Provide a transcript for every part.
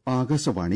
ആകാശവാണി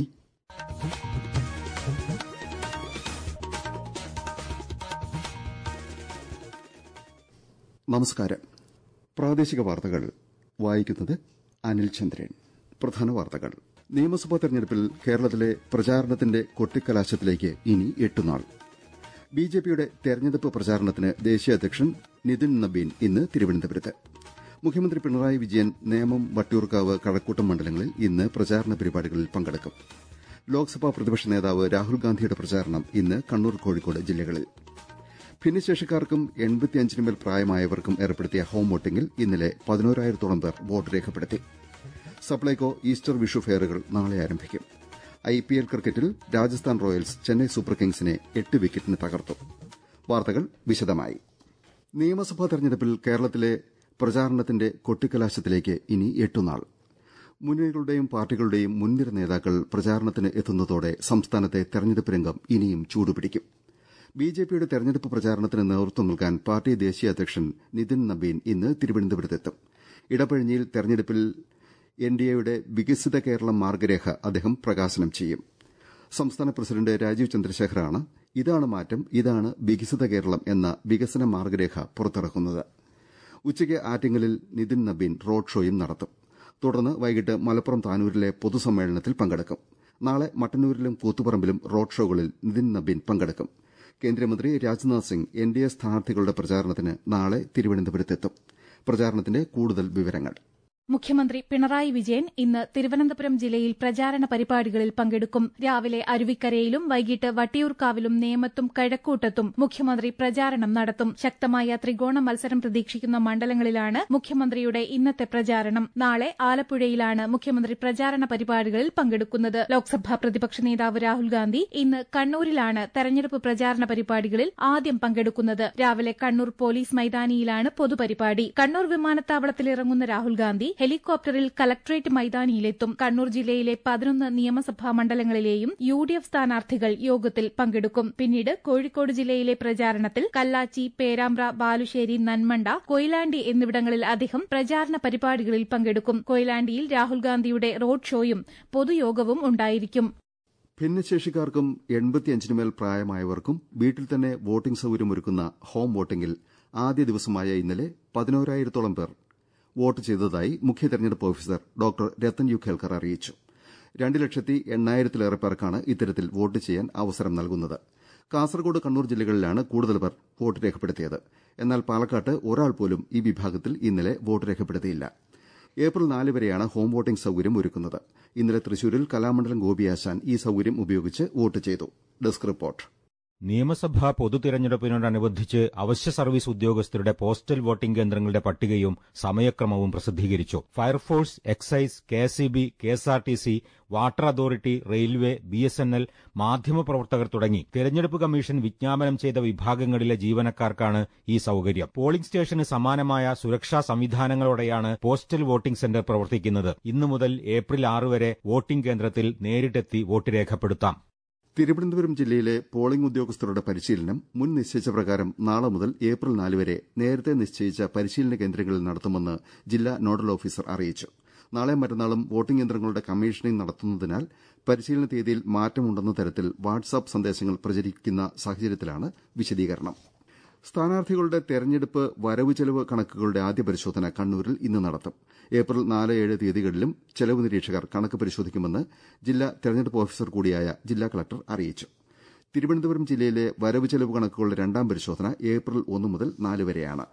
നമസ്കാരം പ്രാദേശിക വാർത്തകൾ വായിക്കുന്നത് അനിൽ ചന്ദ്രൻ പ്രധാന വാർത്തകൾ നിയമസഭാ തെരഞ്ഞെടുപ്പിൽ കേരളത്തിലെ പ്രചാരണത്തിന്റെ കൊട്ടിക്കലാശത്തിലേക്ക് ഇനി എട്ടുനാൾ ബിജെപിയുടെ തെരഞ്ഞെടുപ്പ് പ്രചാരണത്തിന് ദേശീയ അധ്യക്ഷൻ നിതിൻ നബീൻ ഇന്ന് തിരുവനന്തപുരത്ത് മുഖ്യമന്ത്രി പിണറായി വിജയൻ നേമം വട്ടിയൂർക്കാവ് കഴക്കൂട്ടം മണ്ഡലങ്ങളിൽ ഇന്ന് പ്രചാരണ പരിപാടികളിൽ പങ്കെടുക്കും ലോക്സഭാ പ്രതിപക്ഷ നേതാവ് രാഹുൽ ഗാന്ധിയുടെ പ്രചാരണം ഇന്ന് കണ്ണൂർ കോഴിക്കോട് ജില്ലകളിൽ ഭിന്നശേഷിക്കാർക്കും എൺപത്തിയഞ്ചിന് മേൽ പ്രായമായവർക്കും ഏർപ്പെടുത്തിയ ഹോം വോട്ടിംഗിൽ ഇന്നലെ പതിനോരായിരത്തോളം പേർ വോട്ട് രേഖപ്പെടുത്തി സപ്ലൈകോ ഈസ്റ്റർ വിഷു ഫെയറുകൾ നാളെ ആരംഭിക്കും ഐപിഎൽ ക്രിക്കറ്റിൽ രാജസ്ഥാൻ റോയൽസ് ചെന്നൈ സൂപ്പർ കിങ്സിനെ എട്ട് വിക്കറ്റിന് തകർത്തു വാർത്തകൾ വിശദമായി നിയമസഭാ തെരഞ്ഞെടുപ്പിൽ കേരളത്തിലെ പ്രചാരണത്തിന്റെ കൊട്ടിക്കലാശത്തിലേക്ക് ഇനി എട്ടുനാൾ മുന്നണികളുടെയും പാർട്ടികളുടെയും മുൻനിര നേതാക്കൾ പ്രചാരണത്തിന് എത്തുന്നതോടെ സംസ്ഥാനത്തെ തെരഞ്ഞെടുപ്പ് രംഗം ഇനിയും ചൂടുപിടിക്കും ബിജെപിയുടെ തെരഞ്ഞെടുപ്പ് പ്രചാരണത്തിന് നേതൃത്വം നൽകാൻ പാർട്ടി ദേശീയ അധ്യക്ഷൻ നിതിൻ നബീൻ ഇന്ന് തിരുവനന്തപുരത്തെത്തും ഇടപ്പഴിഞ്ഞിയിൽ തെരഞ്ഞെടുപ്പിൽ എൻഡിഎയുടെ വികസിത കേരളം മാർഗരേഖ അദ്ദേഹം പ്രകാശനം ചെയ്യും സംസ്ഥാന പ്രസിഡന്റ് രാജീവ് ചന്ദ്രശേഖറാണ് ഇതാണ് മാറ്റം ഇതാണ് വികസിത കേരളം എന്ന വികസന മാർഗരേഖ പുറത്തിറക്കുന്നത് ഉച്ചയ്ക്ക് ആറ്റിങ്ങലിൽ നിതിൻ നബീൻ റോഡ് ഷോയും നടത്തും തുടർന്ന് വൈകിട്ട് മലപ്പുറം താനൂരിലെ പൊതുസമ്മേളനത്തിൽ പങ്കെടുക്കും നാളെ മട്ടന്നൂരിലും കൂത്തുപറമ്പിലും റോഡ് ഷോകളിൽ നിതിൻ നബീൻ പങ്കെടുക്കും കേന്ദ്രമന്ത്രി രാജ്നാഥ് സിംഗ് എൻഡിഎ സ്ഥാനാർത്ഥികളുടെ പ്രചാരണത്തിന് നാളെ തിരുവനന്തപുരത്തെത്തും പ്രചാരണത്തിന്റെ കൂടുതൽ വിവരങ്ങൾ മുഖ്യമന്ത്രി പിണറായി വിജയൻ ഇന്ന് തിരുവനന്തപുരം ജില്ലയിൽ പ്രചാരണ പരിപാടികളിൽ പങ്കെടുക്കും രാവിലെ അരുവിക്കരയിലും വൈകിട്ട് വട്ടിയൂർക്കാവിലും നേമത്തും കഴക്കൂട്ടത്തും മുഖ്യമന്ത്രി പ്രചാരണം നടത്തും ശക്തമായ ത്രികോണ മത്സരം പ്രതീക്ഷിക്കുന്ന മണ്ഡലങ്ങളിലാണ് മുഖ്യമന്ത്രിയുടെ ഇന്നത്തെ പ്രചാരണം നാളെ ആലപ്പുഴയിലാണ് മുഖ്യമന്ത്രി പ്രചാരണ പരിപാടികളിൽ പങ്കെടുക്കുന്നത് ലോക്സഭാ പ്രതിപക്ഷ നേതാവ് രാഹുൽ ഗാന്ധി ഇന്ന് കണ്ണൂരിലാണ് തെരഞ്ഞെടുപ്പ് പ്രചാരണ പരിപാടികളിൽ ആദ്യം പങ്കെടുക്കുന്നത് രാവിലെ കണ്ണൂർ പോലീസ് മൈതാനിയിലാണ് പൊതുപരിപാടി കണ്ണൂർ വിമാനത്താവളത്തിൽ ഇറങ്ങുന്ന രാഹുൽ ഗാന്ധി ഹെലികോപ്റ്ററിൽ കലക്ട്രേറ്റ് മൈതാനിയിലെത്തും കണ്ണൂർ ജില്ലയിലെ പതിനൊന്ന് നിയമസഭാ മണ്ഡലങ്ങളിലെയും യു ഡി എഫ് സ്ഥാനാർത്ഥികൾ യോഗത്തിൽ പങ്കെടുക്കും പിന്നീട് കോഴിക്കോട് ജില്ലയിലെ പ്രചാരണത്തിൽ കല്ലാച്ചി പേരാമ്പ്ര ബാലുശ്ശേരി നന്മണ്ട കൊയിലാണ്ടി എന്നിവിടങ്ങളിൽ അദ്ദേഹം പ്രചാരണ പരിപാടികളിൽ പങ്കെടുക്കും കൊയിലാണ്ടിയിൽ രാഹുൽ ഗാന്ധിയുടെ റോഡ് ഷോയും പൊതുയോഗവും ഉണ്ടായിരിക്കും ഭിന്നശേഷിക്കാർക്കും എൺപത്തിയഞ്ചിനുമേൽ പ്രായമായവർക്കും വീട്ടിൽ തന്നെ വോട്ടിംഗ് സൌകര്യമൊരുക്കുന്ന ഹോം വോട്ടിംഗിൽ ആദ്യ ദിവസമായ ഇന്നലെ പതിനോരായിരത്തോളം പേർ വോട്ട് ചെയ്തതായി മുഖ്യ തെരഞ്ഞെടുപ്പ് officer doctor Rattan U Kelkar അറിയിച്ചു രണ്ട് ലക്ഷത്തി എണ്ണായിരത്തിലേറെ പേർക്കാണ് ഇത്തരത്തിൽ വോട്ട് ചെയ്യാൻ അവസരം നൽകുന്നത് കാസർഗോഡ് കണ്ണൂർ ജില്ലകളിലാണ് കൂടുതൽ പേർ വോട്ട് രേഖപ്പെടുത്തിയത് എന്നാൽ പാലക്കാട്ട് ഒരാൾ പോലും ഈ വിഭാഗത്തിൽ ഇന്നലെ വോട്ട് രേഖപ്പെടുത്തിയില്ല ഏപ്രിൽ നാല് വരെയാണ് ഹോം വോട്ടിംഗ് സൌകര്യം ഒരുക്കുന്നത് ഇന്നലെ തൃശൂരിൽ കലാമണ്ഡലം ഗോപിയാശാൻ ഈ സൌകര്യം ഉപയോഗിച്ച് വോട്ട് ചെയ്തു ഡെസ്ക് റിപ്പോർട്ട് നിയമസഭാ പൊതുതിരഞ്ഞെടുപ്പിനോടനുബന്ധിച്ച് അവശ്യ സർവീസ് ഉദ്യോഗസ്ഥരുടെ പോസ്റ്റൽ വോട്ടിംഗ് കേന്ദ്രങ്ങളുടെ പട്ടികയും സമയക്രമവും പ്രസിദ്ധീകരിച്ചു fire force excise K S E B K S R T C water authority railway B S N L മാധ്യമപ്രവർത്തകർ തുടങ്ങി തെരഞ്ഞെടുപ്പ് കമ്മീഷൻ വിജ്ഞാപനം ചെയ്ത വിഭാഗങ്ങളിലെ ജീവനക്കാർക്കാണ് ഈ സൌകര്യം പോളിംഗ് സ്റ്റേഷന് സമാനമായ സുരക്ഷാ സംവിധാനങ്ങളോടെയാണ് പോസ്റ്റൽ വോട്ടിംഗ് സെന്റർ പ്രവർത്തിക്കുന്നത് ഇന്നു മുതൽ ഏപ്രിൽ ആറ് വരെ വോട്ടിംഗ് കേന്ദ്രത്തിൽ നേരിട്ടെത്തി വോട്ട് രേഖപ്പെടുത്താം തിരുവനന്തപുരം ജില്ലയിലെ പോളിംഗ് ഉദ്യോഗസ്ഥരുടെ പരിശീലനം മുൻ നിശ്ചയിച്ച പ്രകാരം നാളെ മുതൽ ഏപ്രിൽ നാല് വരെ നേരത്തെ നിശ്ചയിച്ച പരിശീലന കേന്ദ്രങ്ങളിൽ നടത്തുമെന്ന് ജില്ലാ നോഡൽ ഓഫീസർ അറിയിച്ചു നാളെ മറ്റന്നാളും വോട്ടിംഗ് യന്ത്രങ്ങളുടെ കമ്മീഷനിംഗ് നടത്തുന്നതിനാൽ പരിശീലന തീയതിയിൽ മാറ്റമുണ്ടെന്ന തരത്തിൽ വാട്സാപ്പ് സന്ദേശങ്ങൾ പ്രചരിക്കുന്ന സാഹചര്യത്തിലാണ് വിശദീകരണം സ്ഥാനാർത്ഥികളുടെ തെരഞ്ഞെടുപ്പ് വരവ് ചെലവ് കണക്കുകളുടെ ആദ്യ പരിശോധന കണ്ണൂരിൽ ഇന്ന് നടത്തും ഏപ്രിൽ നാല് ഏഴ് തീയതികളിലും ചെലവ് നിരീക്ഷകർ കണക്ക് പരിശോധിക്കുമെന്ന് ജില്ലാ തെരഞ്ഞെടുപ്പ് ഓഫീസർ കൂടിയായ ജില്ലാ കളക്ടർ അറിയിച്ചു തിരുവനന്തപുരം ജില്ലയിലെ വരവ് ചെലവ് കണക്കുകളുടെ രണ്ടാം പരിശോധന ഏപ്രിൽ ഒന്ന് മുതൽ നാല് വരെയാണ്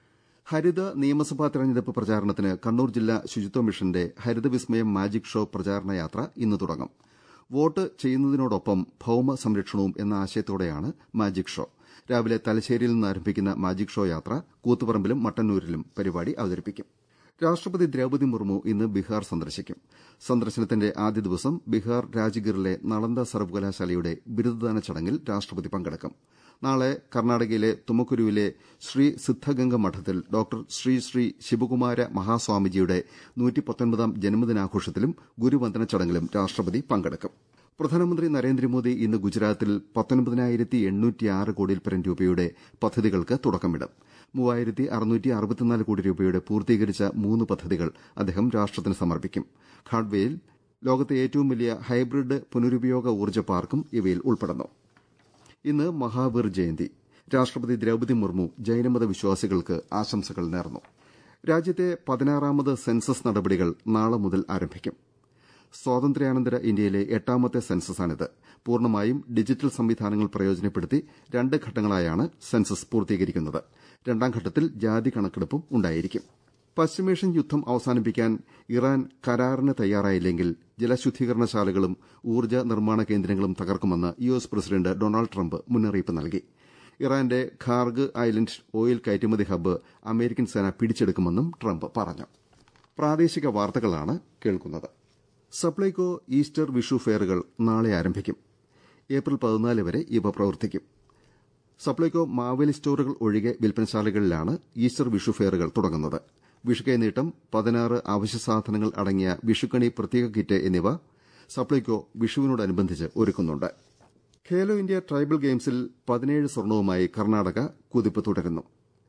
ഹരിത നിയമസഭാ തെരഞ്ഞെടുപ്പ് പ്രചാരണത്തിന് കണ്ണൂർ ജില്ലാ ശുചിത്വ മിഷന്റെ ഹരിത വിസ്മയം മാജിക് ഷോ പ്രചാരണ യാത്ര ഇന്ന് തുടങ്ങും വോട്ട് ചെയ്യുന്നതിനോടൊപ്പം ഭൌമ സംരക്ഷണവും എന്ന ആശയത്തോടെയാണ് മാജിക് ഷോ രാവിലെ തലശ്ശേരിയിൽ നിന്ന് ആരംഭിക്കുന്ന മാജിക് ഷോ യാത്ര കൂത്തുപറമ്പിലും മട്ടന്നൂരിലും പരിപാടി അവതരിപ്പിക്കും രാഷ്ട്രപതി ദ്രൌപദി മുർമു ഇന്ന് ബീഹാർ സന്ദർശിക്കും സന്ദർശനത്തിന്റെ ആദ്യ ദിവസം ബീഹാർ രാജ്ഗീറിലെ നളന്ദ സർവകലാശാലയുടെ ബിരുദദാന ചടങ്ങിൽ രാഷ്ട്രപതി പങ്കെടുക്കും നാളെ കർണാടകയിലെ തുമക്കുരുവിലെ ശ്രീ സിദ്ധഗംഗ മഠത്തിൽ ഡോക്ടർ ശ്രീ ശ്രീ ശിവകുമാര മഹാസ്വാമിജിയുടെ നൂറ്റിപ്പത്തൊൻപതാം ജന്മദിനാഘോഷത്തിലും ഗുരുവന്ദന ചടങ്ങിലും രാഷ്ട്രപതി പങ്കെടുക്കും പ്രധാനമന്ത്രി നരേന്ദ്രമോദി ഇന്ന് ഗുജറാത്തിൽ പത്തൊൻപതിനായിരത്തി എണ്ണൂറ്റിയാറ് കോടിയിൽപ്പരം രൂപയുടെ പദ്ധതികൾക്ക് തുടക്കമിടും മൂവായിരത്തി അറുന്നൂറ്റി അറുപത്തിനാല് കോടി രൂപയുടെ പൂർത്തീകരിച്ച മൂന്ന് പദ്ധതികൾ അദ്ദേഹം രാഷ്ട്രത്തിന് സമർപ്പിക്കും ഖാഡ്വേയിൽ ലോകത്തെ ഏറ്റവും വലിയ ഹൈബ്രിഡ് പുനരുപയോഗ ഊർജ്ജ പാർക്കും ഇവയിൽ ഉൾപ്പെടുന്നു ഇന്ന് മഹാവീർ ജയന്തി രാഷ്ട്രപതി ദ്രൌപദി മുർമു ജൈനമത വിശ്വാസികൾക്ക് ആശംസകൾ നേർന്നു രാജ്യത്തെ പതിനാറാമത് സെൻസസ് നടപടികൾ നാളെ മുതൽ ആരംഭിക്കും സ്വാതന്ത്ര്യാനന്തര ഇന്ത്യയിലെ എട്ടാമത്തെ സെൻസസാണിത് പൂർണ്ണമായും ഡിജിറ്റൽ സംവിധാനങ്ങൾ പ്രയോജനപ്പെടുത്തി രണ്ട് ഘട്ടങ്ങളായാണ് സെൻസസ് പൂർത്തീകരിക്കുന്നത് രണ്ടാം ഘട്ടത്തിൽ ജാതി കണക്കെടുപ്പും ഉണ്ടായിരിക്കും പശ്ചിമേഷ്യൻ യുദ്ധം അവസാനിപ്പിക്കാൻ ഇറാൻ കരാറിന് തയ്യാറായില്ലെങ്കിൽ ജലശുദ്ധീകരണശാലകളും ഊർജ്ജ നിർമ്മാണ കേന്ദ്രങ്ങളും തകർക്കുമെന്ന് U S president Donald Trump മുന്നറിയിപ്പ് നൽകി ഇറാന്റെ ഖാർഗ് ഐലൻഡ് ഓയിൽ കയറ്റുമതി ഹബ്ബ് അമേരിക്കൻ സേന പിടിച്ചെടുക്കുമെന്നും ട്രംപ് പറഞ്ഞു പ്രാദേശിക വാർത്തകളാണ് കേൾക്കുന്നത് സപ്ലൈകോ ഈസ്റ്റർ വിഷു ഫെയറുകൾ നാളെ ആരംഭിക്കും ഏപ്രിൽ പതിനാല് വരെ ഇവ പ്രവർത്തിക്കും സപ്ലൈകോ മാവേലി സ്റ്റോറുകൾ ഒഴികെ വിൽപ്പനശാലകളിലാണ് ഈസ്റ്റർ വിഷു ഫെയറുകൾ തുടങ്ങുന്നത് വിഷുക്കൈനീട്ടം പതിനാറ് അവശ്യ സാധനങ്ങൾ അടങ്ങിയ വിഷുക്കണി പ്രത്യേക കിറ്റ് എന്നിവ സപ്ലൈകോ വിഷുവിനോടനുബന്ധിച്ച് ഒരുക്കുന്നുണ്ട് ഖേലോ ഇന്ത്യ ട്രൈബൽ ഗെയിംസിൽ പതിനേഴ് സ്വർണവുമായി കർണാടക കുതിപ്പ് തുടരുന്നു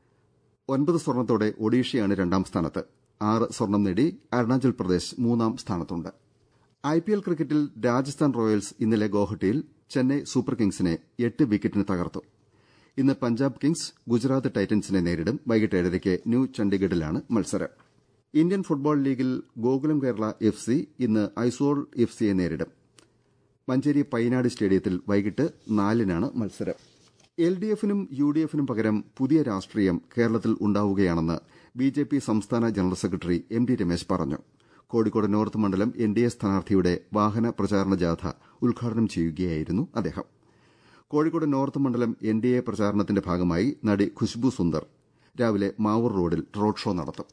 ഒൻപത് സ്വർണത്തോടെ ഒഡീഷയാണ് രണ്ടാം സ്ഥാനത്ത് ആറ് സ്വർണം നേടി അരുണാചൽ പ്രദേശ് മൂന്നാം സ്ഥാനത്തുണ്ട് ഐപിഎൽ ക്രിക്കറ്റിൽ രാജസ്ഥാൻ റോയൽസ് ഇന്നലെ ഗോഹട്ടിയിൽ ചെന്നൈ സൂപ്പർ കിങ്സിനെ എട്ട് വിക്കറ്റിന് തകർത്തു ഇന്ന് പഞ്ചാബ് കിങ്സ് ഗുജറാത്ത് ടൈറ്റൻസിനെ നേരിടും വൈകിട്ട് ഏഴരയ്ക്ക് ന്യൂ ചണ്ഡീഗഡിലാണ് മത്സരം ഇന്ത്യൻ ഫുട്ബോൾ ലീഗിൽ ഗോകുലം കേരള എഫ് സി ഇന്ന് ഐസോൾ എഫ് സിയെ നേരിടും മഞ്ചേരി പൈനാട് സ്റ്റേഡിയത്തിൽ വൈകിട്ട് നാലിനാണ് മത്സരം എൽ ഡി എഫിനും യു ഡി എഫിനും പകരം പുതിയ രാഷ്ട്രീയം കേരളത്തിൽ ഉണ്ടാവുകയാണെന്ന് ബി ജെ പി സംസ്ഥാന general secretary M T Ramesh പറഞ്ഞു കോഴിക്കോട് നോർത്ത് മണ്ഡലം എൻ ഡി എ സ്ഥാനാർത്ഥിയുടെ വാഹന പ്രചാരണ ജാഥ ഉദ്ഘാടനം ചെയ്യുകയായിരുന്നു അദ്ദേഹം കോഴിക്കോട് നോർത്ത് മണ്ഡലം എൻ ഡി എ പ്രചാരണത്തിന്റെ ഭാഗമായി നടി ഖുശ്ബു സുന്ദർ രാവിലെ മാവൂർ റോഡിൽ റോഡ് ഷോ നടത്തും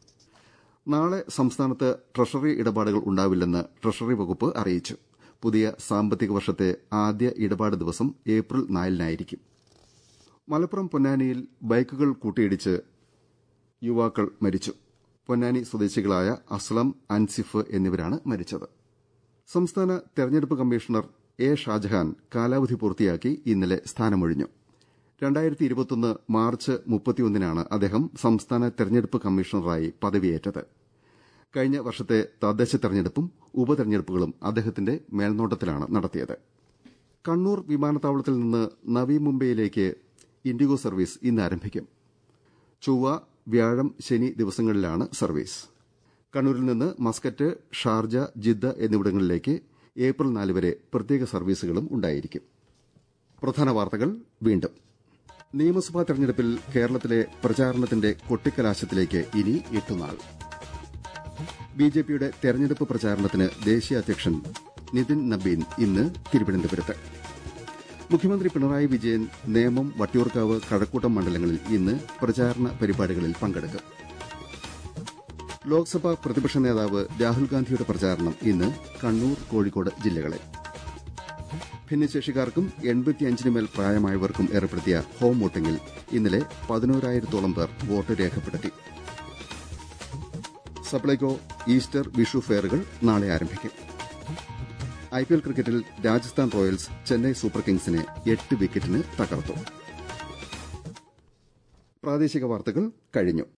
നാളെ സംസ്ഥാനത്ത് ട്രഷറി ഇടപാടുകൾ ഉണ്ടാവില്ലെന്ന് ട്രഷറി വകുപ്പ് അറിയിച്ചു പുതിയ സാമ്പത്തിക വർഷത്തെ ആദ്യ ഇടപാട് ദിവസം ഏപ്രിൽ നാലിനായിരിക്കും മലപ്പുറം പൊന്നാനിയിൽ ബൈക്കുകൾ കൂട്ടിയിടിച്ച് യുവാക്കൾ മരിച്ചു പൊന്നാനി സ്വദേശികളായ അസ്ലം അൻസിഫ് എന്നിവരാണ് മരിച്ചത് സംസ്ഥാന തെരഞ്ഞെടുപ്പ് കമ്മീഷണർ എ ഷാജഹാൻ കാലാവധി പൂർത്തിയാക്കി ഇന്നലെ സ്ഥാനമൊഴിഞ്ഞു രണ്ടായിരത്തി ഇരുപത്തൊന്ന് മാർച്ച് മുപ്പത്തിയൊന്നിനാണ് അദ്ദേഹം സംസ്ഥാന തെരഞ്ഞെടുപ്പ് കമ്മീഷണറായി പദവിയേറ്റത് കഴിഞ്ഞ വർഷത്തെ തദ്ദേശ തെരഞ്ഞെടുപ്പും ഉപതെരഞ്ഞെടുപ്പുകളും അദ്ദേഹത്തിന്റെ മേൽനോട്ടത്തിലാണ് നടത്തിയത് കണ്ണൂർ വിമാനത്താവളത്തിൽ നിന്ന് നവി മുംബൈയിലേക്ക് ഇൻഡിഗോ സർവീസ് ഇന്ന് ആരംഭിക്കും ചൊവ്വ വ്യാഴം ശനി ദിവസങ്ങളിലാണ് സർവീസ് കണ്ണൂരിൽ നിന്ന് മസ്കറ്റ് ഷാർജ ജിദ്ദ എന്നിവിടങ്ങളിലേക്ക് ഏപ്രിൽ നാല് വരെ പ്രത്യേക സർവീസുകളും ഉണ്ടായിരിക്കും പ്രധാന വാർത്തകൾ വീണ്ടും നിയമസഭാ തെരഞ്ഞെടുപ്പിൽ കേരളത്തിലെ പ്രചാരണത്തിന്റെ കൊട്ടിക്കലാശത്തിലേക്ക് ഇനി എട്ടുനാൾ ബിജെപിയുടെ തെരഞ്ഞെടുപ്പ് പ്രചാരണത്തിന് ദേശീയ അധ്യക്ഷൻ നിതിൻ നബീൻ ഇന്ന് തിരുവനന്തപുരത്ത് മുഖ്യമന്ത്രി പിണറായി വിജയൻ നേമം വട്ടിയൂർക്കാവ് കഴക്കൂട്ടം മണ്ഡലങ്ങളിൽ ഇന്ന് പ്രചാരണ പരിപാടികളിൽ പങ്കെടുക്കും ലോക്സഭാ പ്രതിപക്ഷ നേതാവ് രാഹുൽ ഗാന്ധിയുടെ പ്രചാരണം ഇന്ന് കണ്ണൂർ കോഴിക്കോട് ജില്ലകളിൽ ഭിന്നശേഷിക്കാർക്കും എൺപത്തിയഞ്ചിന് മേൽ പ്രായമായവർക്കും ഏർപ്പെടുത്തിയ ഹോം വോട്ടിംഗിൽ ഇന്നലെ പതിനോരായിരത്തോളം പേർ വോട്ട് രേഖപ്പെടുത്തി സപ്ലൈകോ ഈസ്റ്റർ വിഷു ഫെയറുകൾ നാളെ ആരംഭിക്കും ഐപിഎൽ ക്രിക്കറ്റിൽ രാജസ്ഥാൻ റോയൽസ് ചെന്നൈ സൂപ്പർ കിങ്സിനെ എട്ട് വിക്കറ്റിന് തകർത്തു പ്രാദേശിക വാർത്തകൾ കഴിഞ്ഞു